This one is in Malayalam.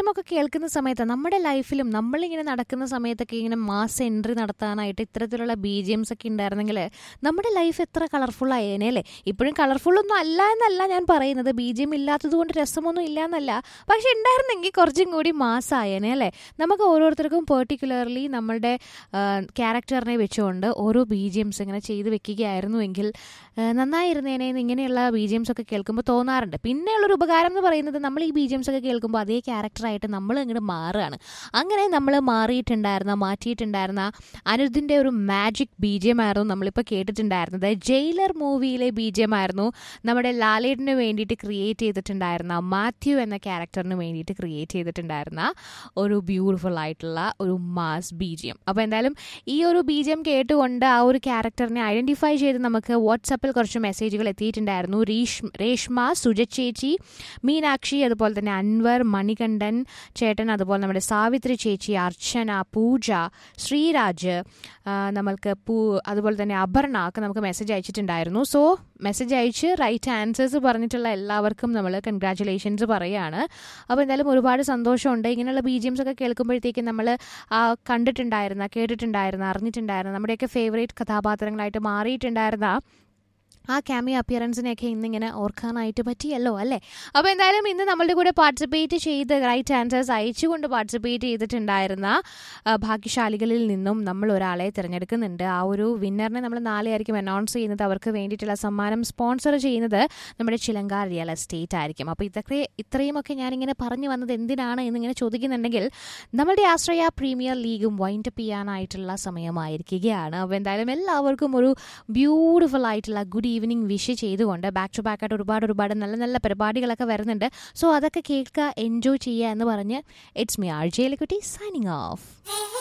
എം ഒക്കെ കേൾക്കുന്ന സമയത്ത് നമ്മുടെ ലൈഫിലും നമ്മളിങ്ങനെ നടക്കുന്ന സമയത്തൊക്കെ ഇങ്ങനെ മാസ് എൻട്രി നടത്താനായിട്ട് ഇത്തരത്തിലുള്ള ബി ജി എംസ് ഒക്കെ ഉണ്ടായിരുന്നെങ്കിൽ നമ്മുടെ ലൈഫ് എത്ര കളർഫുൾ ആയേനെ അല്ലേ ഇപ്പോഴും കളർഫുൾ ഒന്നും അല്ല എന്നല്ല ഞാൻ പറയുന്നത് ബി ജി എം ഇല്ലാത്തത് കൊണ്ട് രസമൊന്നും ഇല്ല എന്നല്ല പക്ഷെ ഉണ്ടായിരുന്നെങ്കിൽ കുറച്ചും കൂടി മാസ് ആയേനെ അല്ലേ നമുക്ക് ഓരോരുത്തർക്കും പെർട്ടിക്കുലർലി നമ്മളുടെ ക്യാരക്ടറിനെ വെച്ചുകൊണ്ട് ഓരോ ബി ജി എംസ് ഇങ്ങനെ ചെയ്ത് വെക്കുകയായിരുന്നുവെങ്കിൽ ആ, നന്നായിരുന്നേനെ എന്ന് ഇങ്ങനെയുള്ള ബി ജി എംസ് ഒക്കെ കേൾക്കുമ്പോൾ തോന്നാറുണ്ട് പിന്നെയുള്ളൊരു ഉപകാരം എന്ന് പറയുന്നത് നമ്മൾ ഈ ബി ജി എംസ് ഒക്കെ കേൾക്കുമ്പോൾ അതേ ക്യാരക്ടറായിട്ട് നമ്മൾ അങ്ങോട്ട് മാറുകയാണ് അങ്ങനെ നമ്മൾ മാറിയിട്ടുണ്ടായിരുന്ന മാറ്റിയിട്ടുണ്ടായിരുന്ന അനിരുദ്ധിൻ്റെ ഒരു മാജിക് ബി ജി എം ആയിരുന്നു നമ്മളിപ്പോൾ കേട്ടിട്ടുണ്ടായിരുന്നത് ജയിലർ മൂവിയിലെ ബി ജി എം ആയിരുന്നു നമ്മുടെ ലാലേട്ടിന് വേണ്ടിയിട്ട് ക്രിയേറ്റ് ചെയ്തിട്ടുണ്ടായിരുന്ന മാത്യു എന്ന ക്യാരക്ടറിന് വേണ്ടിയിട്ട് ക്രിയേറ്റ് ചെയ്തിട്ടുണ്ടായിരുന്ന ഒരു ബ്യൂട്ടിഫുൾ ആയിട്ടുള്ള ഒരു മാസ് ബി ജി എം അപ്പോൾ എന്തായാലും ഈ ഒരു ബി ജി എം കേട്ടുകൊണ്ട് ആ ഒരു ക്യാരക്ടറിനെ ഐഡൻറ്റിഫൈ ചെയ്ത് നമുക്ക് വാട്സപ്പിൽ കുറച്ച് മെസ്സേജുകൾ എത്തിയിട്ടുണ്ടായിരുന്നു റീഷ് രേഷ്മ സുജ ചേച്ചി മീനാക്ഷി അതുപോലെ തന്നെ അൻവർ മണികണ്ഠൻ ചേട്ടൻ അതുപോലെ നമ്മുടെ സാവിത്രി ചേച്ചി അർച്ചന പൂജ ശ്രീരാജ് ആ, നമ്മൾക്ക് പൂ അതുപോലെ തന്നെ അപർണ ഒക്കെ നമുക്ക് മെസ്സേജ് അയച്ചിട്ടുണ്ടായിരുന്നു സോ മെസ്സേജ് അയച്ച് റൈറ്റ് ആൻസേഴ്സ് പറഞ്ഞിട്ടുള്ള എല്ലാവർക്കും നമ്മൾ കൺഗ്രാറ്റുലേഷൻസ് പറയുകയാണ് അപ്പോൾ എന്തായാലും ഒരുപാട് സന്തോഷമുണ്ട് ഇങ്ങനെയുള്ള ബി ജി എംസ് ഒക്കെ കേൾക്കുമ്പോഴത്തേക്കും നമ്മൾ കണ്ടിട്ടുണ്ടായിരുന്ന കേട്ടിട്ടുണ്ടായിരുന്ന അറിഞ്ഞിട്ടുണ്ടായിരുന്ന നമ്മുടെയൊക്കെ ഫേവറേറ്റ് കഥാപാത്രങ്ങളായിട്ട് മാറിയിട്ടുണ്ടായിരുന്ന ആ ക്യാമിയോ അപ്പിയറൻസിനെയൊക്കെ ഇന്നിങ്ങനെ ഓർക്കാനായിട്ട് പറ്റിയല്ലോ അല്ലേ അപ്പോൾ എന്തായാലും ഇന്ന് നമ്മളുടെ കൂടെ പാർട്ടിസിപ്പേറ്റ് ചെയ്ത് റൈറ്റ് ആൻസേഴ്സ് അയച്ചുകൊണ്ട് പാർട്ടിസിപ്പേറ്റ് ചെയ്തിട്ടുണ്ടായിരുന്ന ആ, ഭാഗ്യശാലികളിൽ നിന്നും നമ്മൾ ഒരാളെ തിരഞ്ഞെടുക്കുന്നുണ്ട് ആ ഒരു വിന്നറിനെ നമ്മൾ നാളെ ആയിരിക്കും അനൗൺസ് ചെയ്യുന്നത് അവർക്ക് വേണ്ടിയിട്ടുള്ള സമ്മാനം സ്പോൺസർ ചെയ്യുന്നത് നമ്മുടെ ചിലങ്ക റിയൽ എസ്റ്റേറ്റ് ആയിരിക്കും അപ്പോൾ ഇതൊക്കെ ഇത്രയുമൊക്കെ ഞാനിങ്ങനെ പറഞ്ഞു വന്നത് എന്തിനാണ് എന്നിങ്ങനെ ചോദിക്കുന്നുണ്ടെങ്കിൽ നമ്മുടെ ആശ്രയ പ്രീമിയർ ലീഗും വൈൻഡപ്പ് ചെയ്യാനായിട്ടുള്ള സമയമായിരിക്കുകയാണ് അപ്പോൾ എന്തായാലും എല്ലാവർക്കും ഒരു ബ്യൂട്ടിഫുൾ ആയിട്ടുള്ള ഗുഡ് ഈവനിങ് വിഷ് ചെയ്തുകൊണ്ട് ബാക്ക് ടു ബാക്ക് ആയിട്ട് ഒരുപാട് ഒരുപാട് നല്ല നല്ല പരിപാടികളൊക്കെ വരുന്നുണ്ട് സോ അതൊക്കെ കേൾക്കുക എൻജോയ് ചെയ്യുക എന്ന് പറഞ്ഞ് it's me R J Kutty signing of